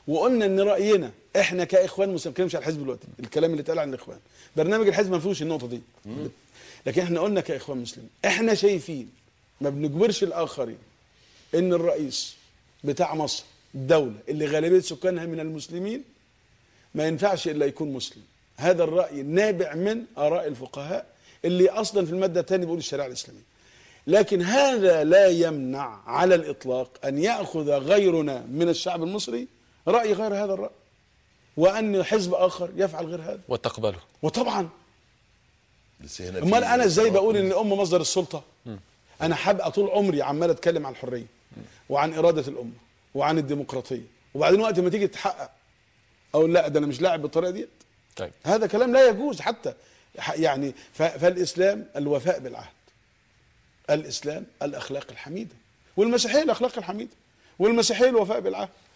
وقلنا ان راينا احنا كاخوان مسلمين ما بنتكلمش على الحزب دلوقتي الكلام اللي اتقال عن الاخوان برنامج الحزب ما فيهوش النقطه دي لكن احنا قلنا كاخوان مسلمين احنا شايفين ما بنجبرش الاخرين ان الرئيس بتاع مصر الدوله اللي غالبيه سكانها من المسلمين ما ينفعش الا يكون مسلم هذا الراي نابع من اراء الفقهاء اللي اصلا في الماده الثانيه بيقول الشريعه الاسلاميه لكن هذا لا يمنع على الاطلاق ان ياخذ غيرنا من الشعب المصري راي غير هذا الراي وان حزب اخر يفعل غير هذا وتقبله وطبعا بس هنا امال في انا ازاي نقاط بقول ان الامه مصدر السلطه انا هبقى طول عمري عمال اتكلم عن الحريه وعن اراده الامه وعن الديمقراطيه وبعدين وقت ما تيجي تتحقق اقول لا ده انا مش لاعب بالطريقه ديت طيب هذا كلام لا يجوز حتى ح- يعني ف- فالاسلام الوفاء بالعهد الاسلام الاخلاق الحميده والمسيحيه الاخلاق الحميده والمسيحيه الوفاء بالعهد